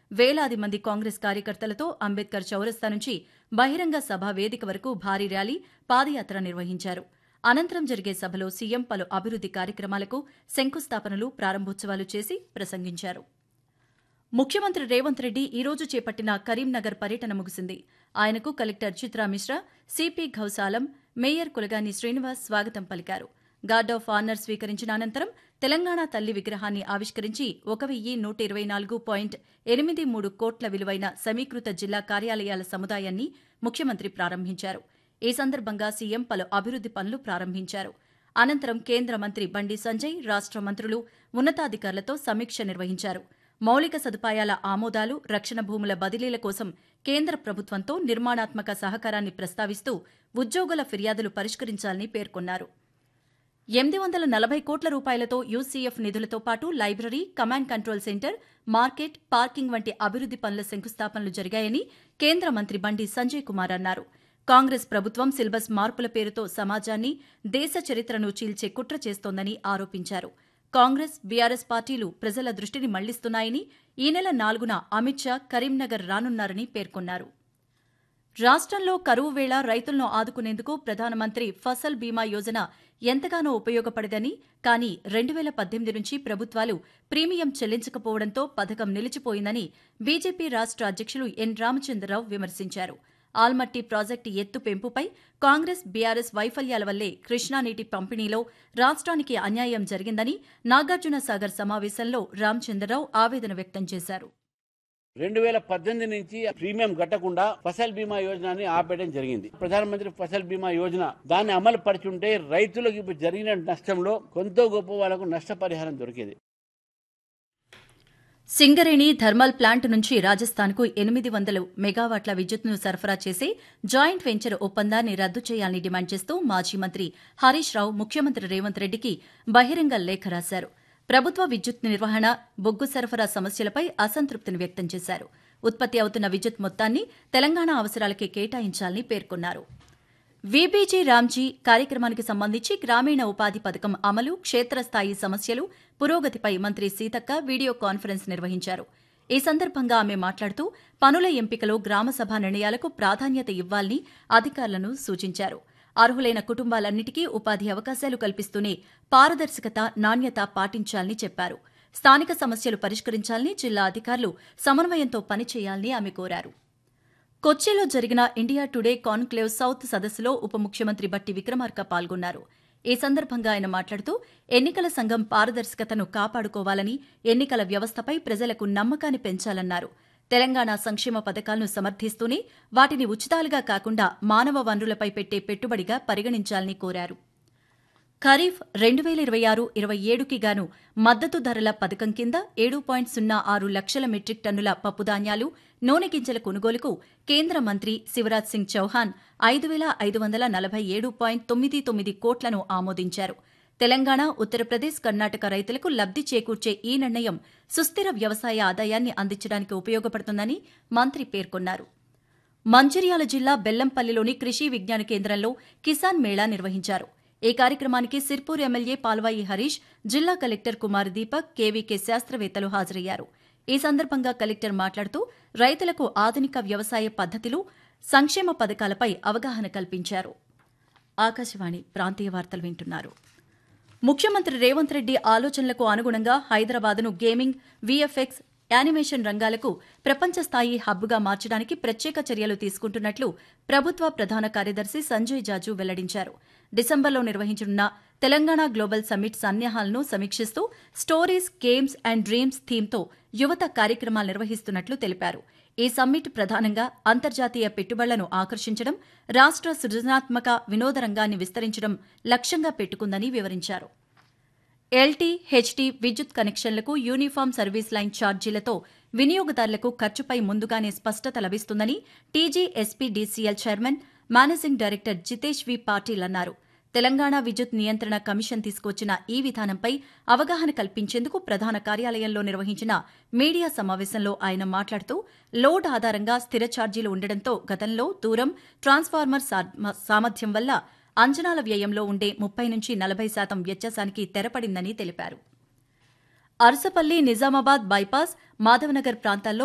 వేలాది మంది కాంగ్రెస్ కార్యకర్తలతో అంబేద్కర్ చౌరస్తా నుంచి బహిరంగ సభ వేదిక వరకు భారీ ర్యాలీ పాదయాత్ర నిర్వహించారు అనంతరం జరిగే సభలో సీఎం పలు అభివృద్ది కార్యక్రమాలకు శంకుస్థాపనలు ప్రారంభోత్సవాలు చేసి ప్రసంగించారు ముఖ్యమంత్రి రేవంత్ రెడ్డి ఈ రోజు చేపట్టిన కరీంనగర్ పర్యటన ముగిసింది ఆయనకు collector Chitra Mishra CP Ghousalam mayor Kulagani Srinivas స్వాగతం పలికారు గార్డ్ ఆఫ్ ఆనర్ స్వీకరించిన అనంతరం తెలంగాణ తల్లి విగ్రహాన్ని ఆవిష్కరించి ఒక వెయ్యి నూట ఇరవై నాలుగు పాయింట్ ఎనిమిది మూడు కోట్ల విలువైన సమీకృత జిల్లా కార్యాలయాల సముదాయాన్ని ముఖ్యమంత్రి ప్రారంభించారు ఈ సందర్భంగా సీఎం పలు అభివృద్ది పనులు ప్రారంభించారు అనంతరం కేంద్ర మంత్రి బండి సంజయ్ రాష్ట మంత్రులు ఉన్నతాధికారులతో సమీక్ష నిర్వహించారు మౌలిక సదుపాయాల ఆమోదాలు రక్షణ భూముల బదిలీల కోసం కేంద్ర ప్రభుత్వంతో నిర్మాణాత్మక సహకారాన్ని ప్రస్తావిస్తూ ఉద్యోగుల ఫిర్యాదులు పరిష్కరించాలని పేర్కొన్నారు ఎనిమిది వందల నలభై కోట్ల రూపాయలతో యూసీఎఫ్ నిధులతో పాటు library command control centre market parking వంటి అభివృద్ది పనుల శంకుస్థాపనలు జరిగాయని కేంద్ర మంత్రి బండి సంజయ్ కుమార్ అన్నారు కాంగ్రెస్ ప్రభుత్వం సిలబస్ మార్పుల పేరుతో సమాజాన్ని దేశ చరిత్రను చీల్చే కుట్ర చేస్తోందని ఆరోపించారు కాంగ్రెస్ బీఆర్ఎస్ పార్టీలు ప్రజల దృష్టిని మళ్లిస్తున్నాయని ఈ నెల నాలుగున అమిత్ షా కరీంనగర్ రానున్నారని పేర్కొన్నారు రాష్ట్రంలో కరువు వేళ రైతులను ఆదుకునేందుకు ప్రధానమంత్రి ఫసల్ బీమా యోజన ఎంతగానో ఉపయోగపడదని కానీ రెండు వేల పద్దెనిమిది నుంచి ప్రభుత్వాలు ప్రీమియం చెల్లించకపోవడంతో పథకం నిలిచిపోయిందని బీజేపీ రాష్ట్ర అధ్యక్షులు ఎన్ రామచంద్రరావు విమర్శించారు ఆల్మట్టి ప్రాజెక్టు ఎత్తు పెంపుపై కాంగ్రెస్ బీఆర్ఎస్ వైఫల్యాల వల్లే కృష్ణానీటి పంపిణీలో రాష్ట్రానికి అన్యాయం జరిగిందని నాగార్జున సాగర్ సమావేశంలో రామచంద్రరావు ఆవేదన వ్యక్తం చేశారు రెండు వేల పద్దెనిమిది నుంచి ప్రీమియం కట్టకుండా ఫసల్ బీమా యోజనని ఆపేయడం జరిగింది ప్రధానమంత్రి ఫసల్ బీమా యోజన దాన్ని అమలు పరిచుంటే రైతులకు ఇప్పుడు జరిగిన నష్టంలో కొంత గొప్ప వాళ్ళకు నష్టపరిహారం దొరికేది సింగరేణి థర్మల్ ప్లాంట్ నుంచి రాజస్థాన్కు ఎనిమిది వందల మెగావాట్ల విద్యుత్తును సరఫరా చేసే జాయింట్ వెంచర్ ఒప్పందాన్ని రద్దు చేయాలని డిమాండ్ చేస్తూ మాజీ మంత్రి హరీష్ రావు ముఖ్యమంత్రి రేవంత్ రెడ్డికి బహిరంగ లేఖ రాశారు ప్రభుత్వ విద్యుత్ నిర్వహణ బొగ్గు సరఫరా సమస్యలపై అసంతృప్తిని వ్యక్తం చేశారు ఉత్పత్తి అవుతున్న విద్యుత్ మొత్తాన్ని తెలంగాణ అవసరాలకే కేటాయించాలని పేర్కొన్నారు వీబీజీ రామ్జీ కార్యక్రమానికి సంబంధించి గ్రామీణ ఉపాధి పథకం అమలు క్షేత్రస్థాయి సమస్యలు పురోగతిపై మంత్రి సీతక్క వీడియో కాన్ఫరెన్స్ నిర్వహించారు ఈ సందర్భంగా ఆమె మాట్లాడుతూ పనుల ఎంపికలో గ్రామసభ నిర్ణయాలకు ప్రాధాన్యత ఇవ్వాలని అధికారులను సూచించారు అర్హులైన కుటుంబాలన్నిటికీ ఉపాధి అవకాశాలు కల్పిస్తూనే పారదర్శకత నాణ్యత పాటించాలని చెప్పారు స్థానిక సమస్యలు పరిష్కరించాలని జిల్లా అధికారులు సమన్వయంతో పనిచేయాలని ఆమె కోరారు కొచ్చిలో జరిగిన ఇండియా టుడే కాన్క్లేవ్ సౌత్ సదస్సులో ఉప ముఖ్యమంత్రి బట్టి విక్రమార్క పాల్గొన్నారు ఈ సందర్భంగా ఆయన మాట్లాడుతూ ఎన్నికల సంఘం పారదర్శకతను కాపాడుకోవాలని ఎన్నికల వ్యవస్థపై ప్రజలకు నమ్మకాన్ని పెంచాలన్నారు తెలంగాణ సంక్షేమ పథకాలను సమర్థిస్తూనే వాటిని ఉచితాలుగా కాకుండా మానవ వనరులపై పెట్టే పెట్టుబడిగా పరిగణించాలని కోరారు ఖరీఫ్ రెండు వేల ఇరవై ఆరు ఇరవై ఏడుకి గాను మద్దతు ధరల పథకం కింద ఏడు పాయింట్ సున్నా ఆరు లక్షల మెట్రిక్ టన్నుల పప్పుధాన్యాలు నూనె గింజల కొనుగోలుకు కేంద్ర మంత్రి శివరాజ్ సింగ్ చౌహాన్ ఐదు వేల ఐదు వందల నలభై ఏడు పాయింట్ తొమ్మిది తొమ్మిది కోట్లను ఆమోదించారు తెలంగాణ ఉత్తరప్రదేశ్ కర్ణాటక రైతులకు లబ్ది చేకూర్చే ఈ నిర్ణయం సుస్థిర వ్యవసాయ ఆదాయాన్ని అందించడానికి ఉపయోగపడుతుందని మంత్రి పేర్కొన్నారు మంచిర్యాల జిల్లా బెల్లంపల్లిలోని కృషి విజ్ఞాన కేంద్రంలో కిసాన్ మేళా నిర్వహించారు ఈ కార్యక్రమానికి సిర్పూర్ ఎమ్మెల్యే పాల్వాయి హరీష్ జిల్లా కలెక్టర్ కుమార్ దీపక్ కేవీకే శాస్త్రవేత్తలు హాజరయ్యారు ఈ సందర్భంగా కలెక్టర్ మాట్లాడుతూ రైతులకు ఆధునిక వ్యవసాయ పద్దతులు సంక్షేమ పథకాలపై అవగాహన కల్పించారు ఆకాశవాణి ప్రాంతీయ వార్తలు వింటున్నారు ముఖ్యమంత్రి రేవంత్ రెడ్డి ఆలోచనలకు అనుగుణంగా హైదరాబాద్ను గేమింగ్ వీఎఫ్ఎక్స్ యానిమేషన్ రంగాలకు ప్రపంచ స్థాయి హబ్గా మార్చడానికి ప్రత్యేక చర్యలు తీసుకుంటున్నట్లు ప్రభుత్వ ప్రధాన కార్యదర్శి సంజయ్ జాజు వెల్లడించారు డిసెంబర్లో నిర్వహించనున్న తెలంగాణ గ్లోబల్ సమ్మిట్ సన్నాహాలను సమీక్షిస్తూ స్టోరీస్ గేమ్స్ అండ్ డ్రీమ్స్ థీమ్తో యువత కార్యక్రమాలు నిర్వహిస్తున్నట్లు తెలిపారు ఈ సమ్మిట్ ప్రధానంగా అంతర్జాతీయ పెట్టుబడులను ఆకర్షించడం రాష్ట్ర సృజనాత్మక వినోద రంగాన్ని విస్తరించడం లక్ష్యంగా పెట్టుకుందని వివరించారు ఎల్టీ హెచ్టీ విద్యుత్ కనెక్షన్లకు యూనిఫామ్ సర్వీస్ లైన్ ఛార్జీలతో వినియోగదారులకు ఖర్చుపై ముందుగానే స్పష్టత లభిస్తుందని TGSPDCL chairman managing director Jitesh V Patil అన్నారు తెలంగాణ విద్యుత్ నియంత్రణ కమిషన్ తీసుకొచ్చిన ఈ విధానంపై అవగాహన కల్పించేందుకు ప్రధాన కార్యాలయంలో నిర్వహించిన మీడియా సమావేశంలో ఆయన మాట్లాడుతూ లోడ్ ఆధారంగా స్థిర ఛార్జీలు ఉండడంతో గతంలో దూరం ట్రాన్స్ఫార్మర్ సామర్థ్యం వల్ల అంచనాల వ్యయంలో ఉండే ముప్పై నుంచి నలభై శాతం వ్యత్యాసానికి తెరపడిందని తెలిపారు అరసపల్లి నిజామాబాద్ బైపాస్ మాధవనగర్ ప్రాంతాల్లో